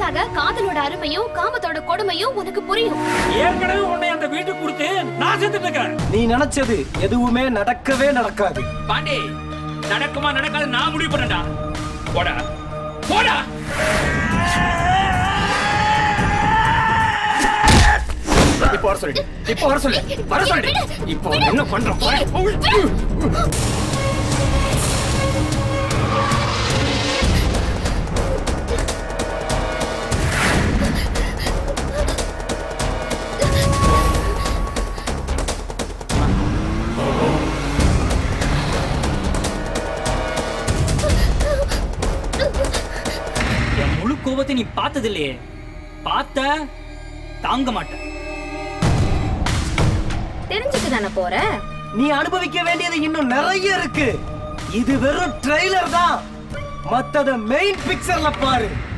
சாக காதலோட அருமையும் காமத்தோட கொடுமையும் உனக்கு புரியும் ஏற்கனவே உன்னை அந்த வீட்டுக்கு கொடுத்து நான் செத்துட்டு இருக்கிறேன் நீ நினைச்சது எதுவுமே நடக்கவே நடக்காது பாண்டி நடக்குமா நடக்காது நான் முடிவு பண்ணடா போடா போடா இப்போ வர சொல்லிடு இப்போ வர சொல்லு வர சொல்லிடு இப்போ என்ன பண்றோம் பாரு. என் முழு கோபத்தை நீ பார்த்தது இல்லையே பார்த்த தாங்க மாட்டேன் தெரிஞ்சுட்டு தானே போற நீ அனுபவிக்க வேண்டியது இன்னும் நிறைய இருக்கு இது வெறும் ட்ரெய்லர் தான் மத்தத மெயின் பிக்சர்ல பாரு